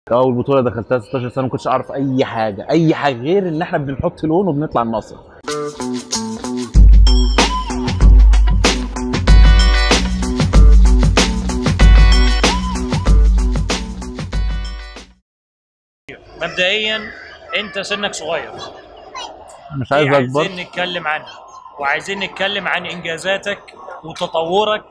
اول بطوله دخلتها 16 سنه ما كنتش اعرف اي حاجه اي حاجه غير ان احنا بنحط لون وبنطلع المصر مبدئيا انت سنك صغير مش عايز دي اكبر عايزين نتكلم عنها وعايزين نتكلم عن انجازاتك وتطورك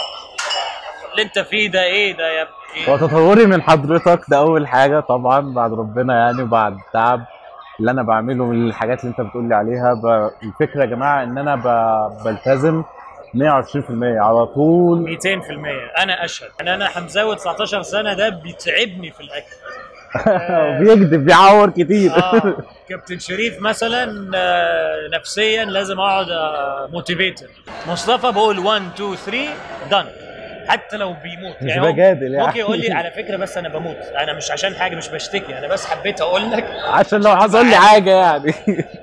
اللي انت فيه ده ايه ده يا ابني وتطوري من حضرتك ده اول حاجه طبعا بعد ربنا يعني وبعد التعب اللي انا بعمله من الحاجات اللي انت بتقول لي عليها ب... الفكره يا جماعه ان انا ب... بلتزم 120% على طول 200% انا اشهد ان انا حمزاوي 19 سنه ده بيتعبني في الاكل بيكذب بيعور كتير اه كابتن شريف مثلا آه، نفسيا لازم اقعد موتيفيتر مصطفى بقول 1 2 3 دن حتى لو بيموت مش هو بجادل يعني. ممكن يقول لي على فكره بس انا بموت انا مش عشان حاجه مش بشتكي انا بس حبيت اقول لك عشان لو حصل لي حاجه يعني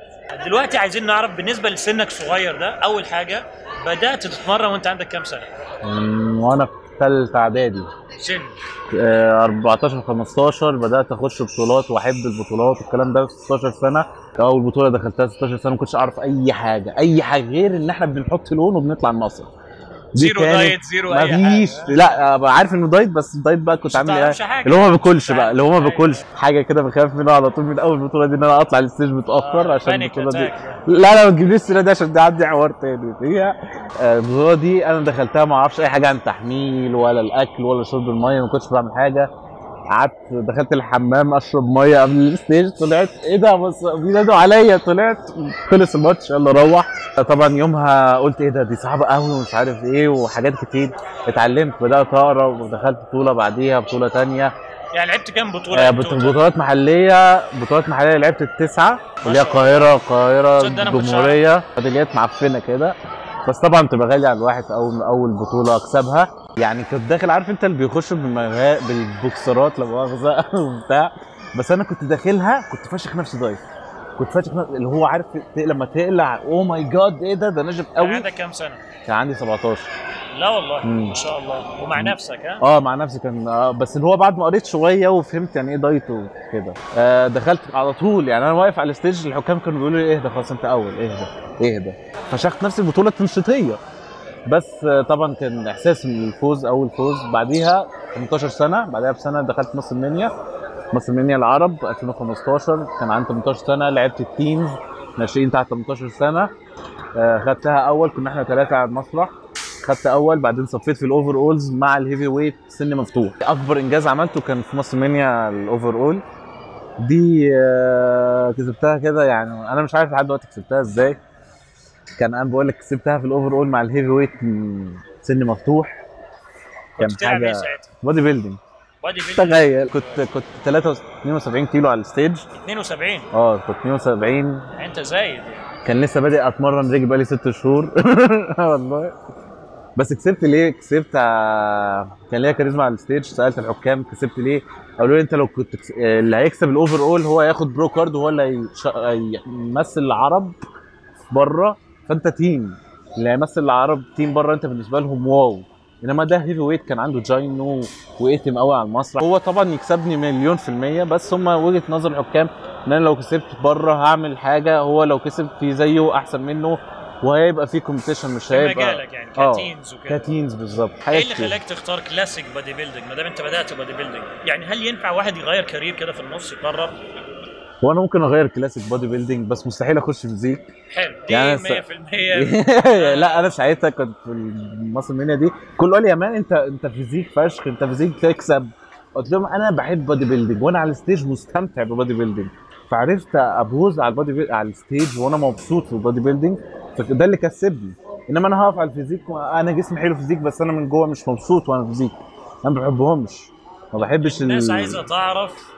دلوقتي عايزين نعرف بالنسبه لسنك صغير ده اول حاجه بدات تتمرن وانت عندك كام سنه أمم، وانا في ثالثه اعدادي سن آه، 14 15 بدات اخش بطولات واحب البطولات والكلام ده في 16 سنه اول بطوله دخلتها 16 سنه ما كنتش اعرف اي حاجه اي حاجه غير ان احنا بنحط لون وبنطلع المصر دي زيرو كانت- دايت زيرو اي مفيش حاجه لا أبقى عارف انه دايت بس الدايت بقى كنت مش عامل ايه هتعرفش حاجة. اللي هو ما باكلش مش بقى اللي هو ما عارف. باكلش حاجه كده بخاف منها على طول من اول بطوله دي ان انا اطلع الستيج متاخر آه، عشان panic البطوله دي attack يعني. لا لا ما تجيبليش السيره دي عشان دي عندي حوار تاني فيها آه، البطوله دي انا دخلتها ما اعرفش اي حاجه عن تحميل ولا الاكل ولا شرب الميه ما كنتش بعمل حاجه قعدت دخلت الحمام اشرب ميه قبل الستيج طلعت ايه ده بس بينادوا عليا طلعت خلص الماتش يلا روح طبعا يومها قلت ايه ده دي صعبه قوي ومش عارف ايه وحاجات كتير اتعلمت بدات اقرا ودخلت بطوله بعديها بطوله تانية يعني لعبت كام بطوله آه، انت بط- وأنت- بطولات محليه بطولات محليه لعبت التسعه اللي هي شاء الله. القاهره القاهره تصدق أنا ما كنتش الجمهوريه ميداليات معفنه كده بس طبعا بتبقى غاليه على الواحد في اول اول بطوله اكسبها يعني كنت داخل عارف انت اللي بيخشوا بالمغا... بالبوكسرات لا مؤاخذه وبتاع بس انا كنت داخلها كنت فاشخ نفسي دايف كنت فاشخ نفسي اللي هو عارف ت- لما تقلع اوه ماي جاد ايه ده ده ناشف كان قوي عندك كام سنه كان عندي 17 لا والله مم. ما شاء الله ومع نفسك ها اه مع نفسي كان آه بس اللي هو بعد ما قريت شويه وفهمت يعني ايه دايت وكده آه دخلت على طول يعني انا واقف على الستيج الحكام كانوا بيقولوا لي اهدى خلاص انت اول اهدى اهدى فشخت نفسي البطوله تنشيطيه بس آه طبعا كان احساس من الفوز اول فوز بعديها 18 سنه بعدها بسنه دخلت مصر المنيا مصر المنيا العرب 2015 كان عندي 18 سنه لعبت التيمز ناشئين تحت 18 سنه آه خدتها اول كنا احنا ثلاثه على المسرح خدت اول بعدين صفيت في الاوفر اولز مع الهيفي ويت سن مفتوح اكبر انجاز عملته كان في مصر منيا الاوفر اول دي آه، كسبتها كده يعني انا مش عارف لحد دلوقتي كسبتها ازاي كان انا بقول لك كسبتها في الاوفر اول مع الهيفي ويت م، سن مفتوح كان كنت بتلعب ايه حاجه ساعتها؟ بودي بيلدينج بادي بيلدينج تخيل كنت كنت 72 كيلو على الستيج 72 اه كنت 72 انت زايد يعني كان لسه بادئ اتمرن رجلي بقالي ست شهور والله بس كسبت ليه؟ كسبت آه، كان ليا كاريزما على الستيج سالت الحكام كسبت ليه؟ قالوا لي انت لو كنت كس... آه، اللي هيكسب الاوفر اول هو هياخد برو كارد وهو اللي هيش... هيمثل العرب بره فانت تيم اللي هيمثل العرب تيم بره انت بالنسبه لهم واو انما ده هيفي ويت كان عنده جاينو واتم قوي على المسرح هو طبعا يكسبني مليون في الميه بس هم وجهه نظر الحكام ان انا لو كسبت بره هعمل حاجه هو لو كسب في زيه احسن منه وهيبقى في كومبيتيشن مش في هيبقى مجالك يعني آه، كتينز وكده كتينز بالظبط ايه حاجات اللي كده. خلاك تختار كلاسيك بادي بيلدينج ما دام انت بدات بادي بيلدينج يعني هل ينفع واحد يغير كارير كده في النص يقرر هو انا ممكن اغير كلاسيك بودي بيلدينج بس مستحيل اخش فيزيك حلو دي يعني 100% س- لا انا ساعتها كنت في مصر المنيا دي كله قال لي يا مان انت انت فيزيك فشخ انت فيزيك تكسب قلت لهم انا بحب بودي بيلدينج وانا على الستيج مستمتع ببودي بيلدينج فعرفت ابوز على البودي بيل... على الستيج وانا مبسوط في البودي بيلدينج فده اللي كسبني انما انا هقف على الفيزيك انا جسمي حلو فيزيك بس انا من جوه مش مبسوط وانا فيزيك انا ما بحبهمش ما بحبش الناس ال... عايزه تعرف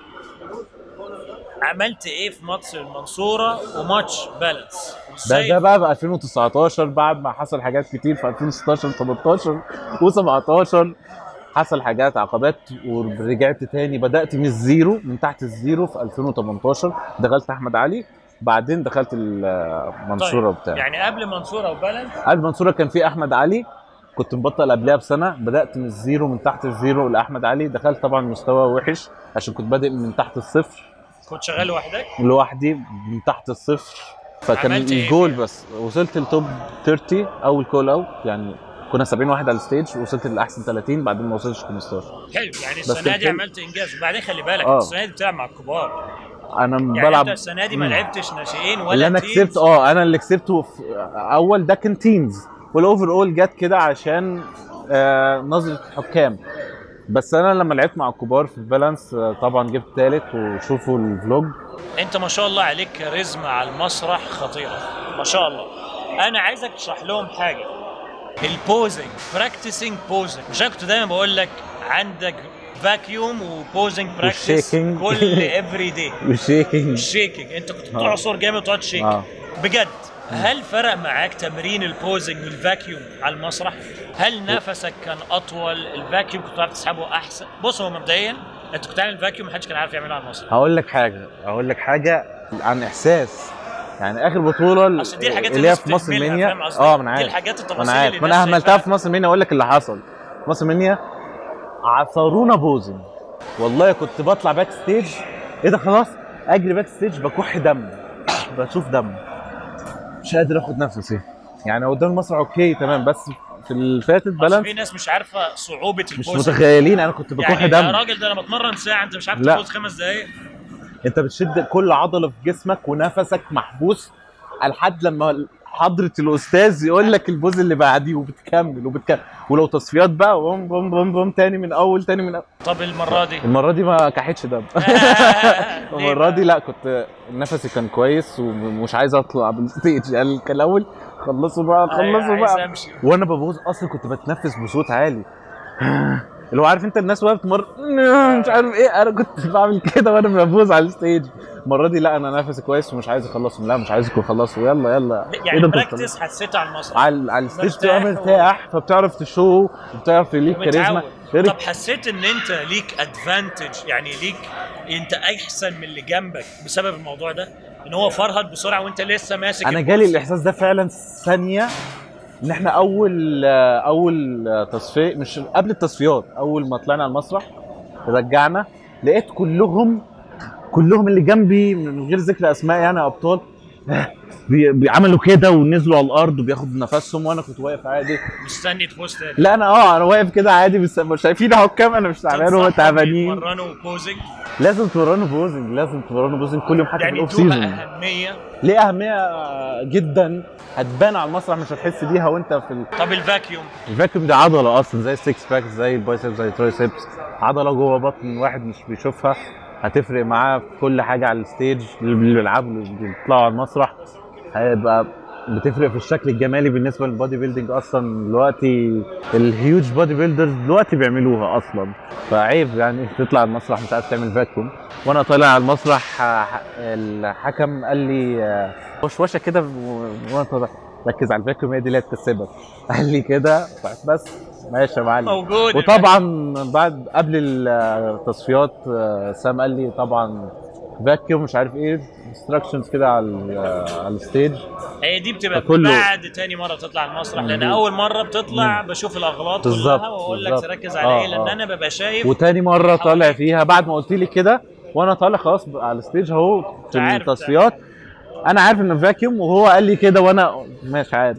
عملت ايه في ماتش المنصوره وماتش بالانس ده ده بقى في 2019 بعد ما حصل حاجات كتير في 2016 18 و17 حصل حاجات عقبات ورجعت تاني بدات من الزيرو من تحت الزيرو في 2018 دخلت احمد علي بعدين دخلت المنصوره طيب. وبتاع يعني قبل منصوره وبالانس قبل المنصوره كان في احمد علي كنت مبطل قبلها بسنه بدات من الزيرو من تحت الزيرو لاحمد علي دخلت طبعا مستوى وحش عشان كنت بادئ من تحت الصفر كنت شغال لوحدك لوحدي من تحت الصفر فكان عملت إيه الجول فيها؟ بس وصلت التوب 30 اول كول اوت يعني كنا 70 واحد على الستيج وصلت لاحسن 30 بعدين ما وصلتش 15 حلو يعني بس السنه دي الحلو- عملت انجاز وبعدين خلي بالك آه. السنه دي بتلعب مع الكبار انا يعني بلعب انت السنه دي ما مم. لعبتش ناشئين ولا اللي انا تيمز. كسبت اه انا اللي كسبته في اول ده كان تيمز والاوفر اول جت كده عشان آه نظره الحكام بس انا لما لعبت مع الكبار في البالانس آه طبعا جبت ثالث وشوفوا الفلوج انت ما شاء الله عليك كاريزما على المسرح خطيره ما شاء الله انا عايزك تشرح لهم حاجه البوزنج براكتسنج بوزنج مش انا كنت دايما بقول لك عندك فاكيوم وبوزنج براكتس والشيكينج. كل افري داي والشيكينج الشيكينج انت كنت آه. بتطلع صور جامد وتقعد تشيك اه بجد هل فرق معاك تمرين البوزنج والفاكيوم على المسرح؟ هل نفسك كان اطول؟ الفاكيوم كنت بتعرف تسحبه احسن؟ بص هو مبدئيا انت كنت تعمل فاكيوم محدش كان عارف يعمله على المسرح هقول لك حاجه هقول لك حاجه عن احساس يعني اخر بطوله اصل دي الحاجات اللي هي الناس في مصر بتهملها، منيا فاهم قصدي؟ اه ما انا دي عارف الحاجات ما التفاصيل انا اللي عارف ما انا الناس اهملتها شايفاها. في مصر منيا اقول لك اللي حصل في مصر منيا عصرونا بوزن والله كنت بطلع باك ستيج ايه ده خلاص اجري باك ستيج بكح دم بشوف دم مش قادر اخد نفسي يعني قدام المسرح اوكي تمام بس في اللي فاتت أصل بالانس في ناس مش عارفه صعوبه مش البوزنج متخيلين انا كنت بكح يعني يا دم راجل ده انا بتمرن ساعه انت مش عارف لا. تبوز خمس دقايق انت بتشد كل عضله في جسمك ونفسك محبوس لحد لما حضرة الأستاذ يقول لك البوز اللي بعديه وبتكمل وبتكمل ولو تصفيات بقى بوم بوم بوم بوم تاني من أول تاني من أول طب المره دي المرة دي ما كحتش دم ليه المرة بقى؟ دي لا كنت نفسي كان كويس ومش عايز أطلع بالستيج يعني كان الأول خلصوا بقى خلصوا عايز بقى امشي وانا ببوظ اصلا كنت بتنفس بصوت عالي اللي هو عارف انت الناس وهي بتمر مش عارف ايه انا كنت بعمل كده وانا ببوظ على الستيج المره دي لا انا نفسي كويس ومش عايز اخلصهم لا مش عايزكم تخلصوا يلا يلا يعني إيه ده انتوا براكتس حسيته على المسرح على على الستيج مرتاح بتبقى مرتاح فبتعرف تشو وبتعرف ليك كاريزما متعود غير طب حسيت ان انت ليك ادفانتج يعني ليك انت احسن من اللي جنبك بسبب الموضوع ده ان هو فرهد بسرعه وانت لسه ماسك انا الكرسي. جالي الاحساس ده فعلا ثانيه ان احنا اول اول تصفيه مش قبل التصفيات اول ما طلعنا على المسرح رجعنا لقيت كلهم كلهم اللي جنبي من غير ذكر اسماء يعني ابطال بي- بيعملوا كده ونزلوا على الارض وبياخدوا نفسهم وانا كنت واقف عادي مستني تفوز تاني لا انا اه انا واقف كده عادي بس مش شايفين حكام انا مش تعبان وهم تنصحهم تعبانين يتمرنوا بوزنج لازم تمرنوا بوزنج لازم تمرنوا بوزنج كل يوم حتى في يعني الاوف ادوها سيزون اهميه ليه اهميه جدا هتبان على المسرح مش هتحس بيها وانت في ال... طب الفاكيوم الفاكيوم دي عضله اصلا زي السكس باك زي البايسبس زي الترايسبس عضله جوه بطن واحد مش بيشوفها هتفرق معاه في كل حاجه على الستيج اللي بيلعبوا اللي بيطلعوا على المسرح هيبقى بتفرق في الشكل الجمالي بالنسبه للبادي بيلدينج اصلا دلوقتي الهيوج بادي بيلدرز دلوقتي بيعملوها اصلا فعيب يعني تطلع على المسرح مش عارف تعمل فاكيوم وانا طالع على المسرح ح- ح- الحكم قال لي آه، وشوشه كده و- وانا طالع ركز على الفاكيوم هي دي اللي هتكسبك قال لي كده بس ماشي يا معلم موجود وطبعا بعد قبل التصفيات آه، سام قال لي طبعا فاكيوم مش عارف ايه انستراكشنز كده على ال- آه، على الستيج هي دي بتبقى فكله- بعد تاني مره تطلع على المسرح لان مم. اول مره بتطلع بشوف الاغلاط بالظبط، كلها واقول لك بالظبط. تركز على آه، ايه لان آه. انا ببقى شايف وتاني مره طالع حواليك. فيها بعد ما قلت لي كده وانا طالع خلاص على الستيج اهو في عارف التصفيات انا عارف انه فاكيوم وهو قال لي كده وانا ماشي عارف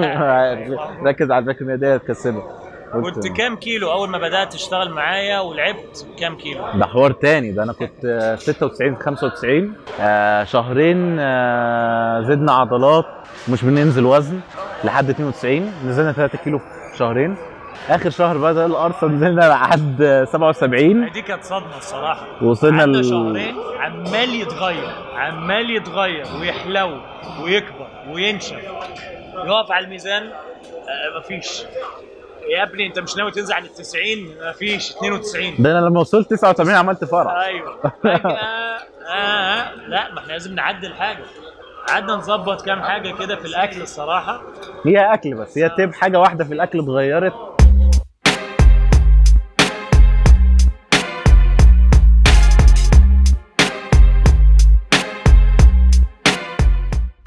عارف. ركز على الفاكيوم هي دي هتكسبك قلت كنت كام كيلو اول ما بدات تشتغل معايا ولعبت كام كيلو ده حوار تاني ده انا كنت آه، 96 95 آه، شهرين آه، زدنا عضلات مش بننزل وزن لحد 92 نزلنا 3 كيلو في شهرين اخر شهر بدا الارصه نزلنا لحد آه، 77 دي كانت صدمه الصراحه وصلنا عدى ل- شهرين عمال يتغير عمال يتغير ويحلو ويكبر وينشف يقف على الميزان آه مفيش يا ابني انت مش ناوي تنزل عن ال 90 مفيش 92 ده انا لما وصلت 89 عملت فرح ايوه فجأة آه آه لا ما احنا لازم نعدل حاجه قعدنا نظبط كام حاجه كده في الاكل الصراحه هي اكل بس هي تب حاجه واحده في الاكل اتغيرت